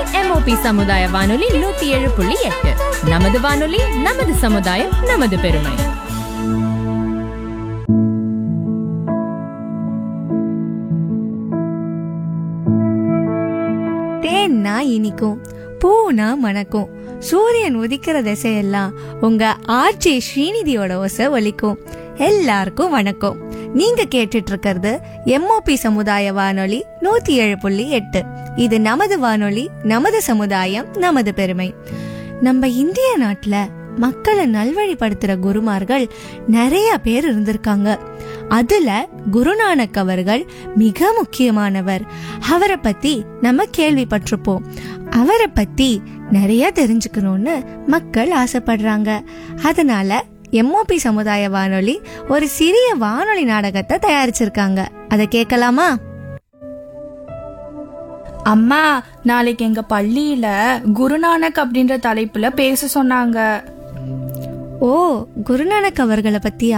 MOP சமுதாய வானொலி நூத்தி ஏழு புள்ளி எட்டு நமது வானொலி நமது சமுதாயம் நமது பெருமை தேன்னா இனிக்கும் பூனா மணக்கும் சூரியன் உதிக்கிற திசையெல்லாம் உங்க ஆர்ஜே ஸ்ரீநிதியோட ஓசை ஒலிக்கும் எல்லாருக்கும் வணக்கம் நீங்க கேட்டுட்டு இருக்கிறது எம்ஓபி சமுதாய வானொலி நூத்தி ஏழு புள்ளி எட்டு இது நமது வானொலி நமது சமுதாயம் நமது பெருமை நம்ம இந்திய நாட்டுல மக்களை நல்வழிப்படுத்துற குருமார்கள் நிறைய பேர் இருந்திருக்காங்க அதுல குருநானக் அவர்கள் மிக முக்கியமானவர் அவரை பத்தி நம்ம கேள்விப்பட்டிருப்போம் அவரை பத்தி நிறைய தெரிஞ்சுக்கணும்னு மக்கள் ஆசைப்படுறாங்க அதனால எம்ஓபி சமுதாய வானொலி ஒரு சிறிய வானொலி நாடகத்தை தயாரிச்சிருக்காங்க அதை கேட்கலாமா அம்மா நாளைக்கு எங்க பள்ளியில குருநானக் அப்படின்ற தலைப்புல பேச சொன்னாங்க ஓ குருநானக் அவர்களை பத்தி